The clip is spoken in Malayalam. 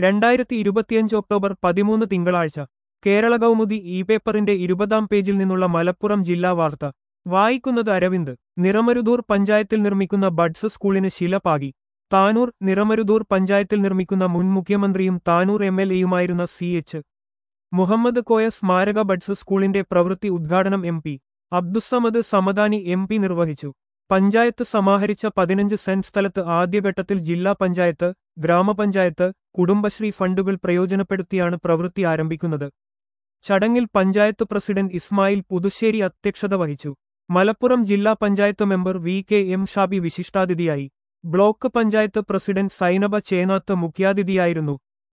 രണ്ടായിരത്തി ഇരുപത്തിയഞ്ച് ഒക്ടോബർ പതിമൂന്ന് തിങ്കളാഴ്ച കേരള കൗമുദി ഇ പേപ്പറിന്റെ ഇരുപതാം പേജിൽ നിന്നുള്ള മലപ്പുറം ജില്ലാ വാർത്ത വായിക്കുന്നത് അരവിന്ദ് നിറമരുതൂർ പഞ്ചായത്തിൽ നിർമ്മിക്കുന്ന ബഡ്സ് സ്കൂളിന് ശിലപാകി താനൂർ നിറമരുതൂർ പഞ്ചായത്തിൽ നിർമ്മിക്കുന്ന മുൻ മുഖ്യമന്ത്രിയും താനൂർ എം എൽ എയുമായിരുന്ന സി എച്ച് മുഹമ്മദ് കോയ സ്മാരക ബഡ്സ് സ്കൂളിന്റെ പ്രവൃത്തി ഉദ്ഘാടനം M P Abdussamad Samadani M P നിർവഹിച്ചു പഞ്ചായത്ത് സമാഹരിച്ച പതിനഞ്ച് സെന്റ് സ്ഥലത്ത് ആദ്യഘട്ടത്തിൽ ജില്ലാ പഞ്ചായത്ത് ഗ്രാമപഞ്ചായത്ത് കുടുംബശ്രീ ഫണ്ടുകൾ പ്രയോജനപ്പെടുത്തിയാണ് പ്രവൃത്തി ആരംഭിക്കുന്നത് ചടങ്ങിൽ പഞ്ചായത്ത് പ്രസിഡന്റ് ഇസ്മായിൽ പുതുശ്ശേരി അധ്യക്ഷത വഹിച്ചു മലപ്പുറം ജില്ലാ panchayat member V K M Shabi വിശിഷ്ടാതിഥിയായി ബ്ലോക്ക് പഞ്ചായത്ത് പ്രസിഡന്റ് സൈനബ ചേനാത്ത് മുഖ്യാതിഥിയായിരുന്നു